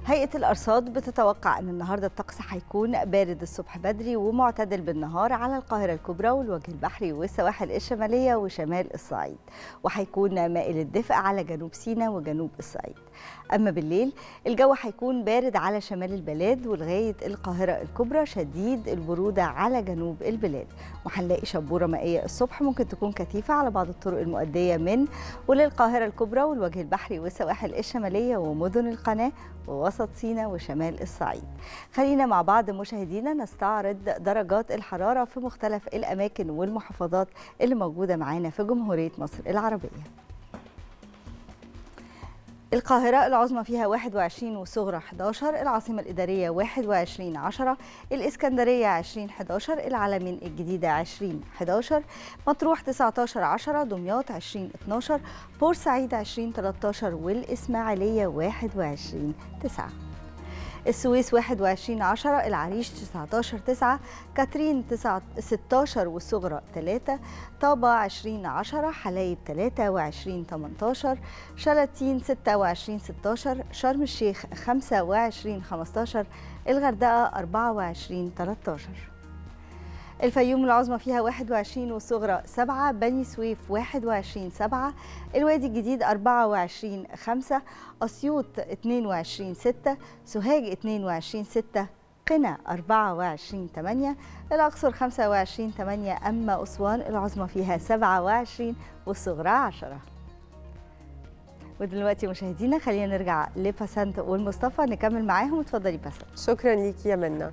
هيئة الأرصاد بتتوقع أن النهاردة الطقس هيكون بارد الصبح بدري ومعتدل بالنهار على القاهرة الكبرى والوجه البحري والسواحل الشمالية وشمال الصعيد وهيكون مائل الدفء على جنوب سيناء وجنوب الصعيد أما بالليل الجو هيكون بارد على شمال البلاد ولغاية القاهرة الكبرى شديد البرودة على جنوب البلاد وهنلاقي شبورة مائية الصبح ممكن تكون كثيفة على بعض الطرق المؤدية من وللقاهرة الكبرى والوجه البحري والسواحل الشمالية ومدن القناة ووسط سيناء وشمال الصعيد خلينا مع بعض مشاهدينا نستعرض درجات الحرارة في مختلف الأماكن والمحافظات اللي موجودة معانا في جمهورية مصر العربية القاهرة العظمى فيها 21 والصغرى 11 العاصمة الإدارية 21 10 الإسكندرية 20 11 العلمين الجديدة 20 11 مطروح 19 10 دمياط 20 12 بورسعيد 20 13 والإسماعيلية 21 9 السويس 21 10 العريش 19 9 كاترين 9 16 والصغرى 3 طابة 20 10 حلايب 23 18 شلاتين 26 16 شرم الشيخ 25 15 الغردقة 24 13 الفيوم العظمى فيها 21 والصغرى 7 بني سويف 21 7 الوادي الجديد 24 5 أسيوط 22 6 سوهاج 22 6 قنا 24 8 الأقصر 25 8 أما أسوان العظمى فيها 27 والصغرى 10 ودلوقتي مشاهدينا خلينا نرجع لبسنت والمصطفى نكمل معاهم اتفضلي بسنت شكرا ليكي يا منى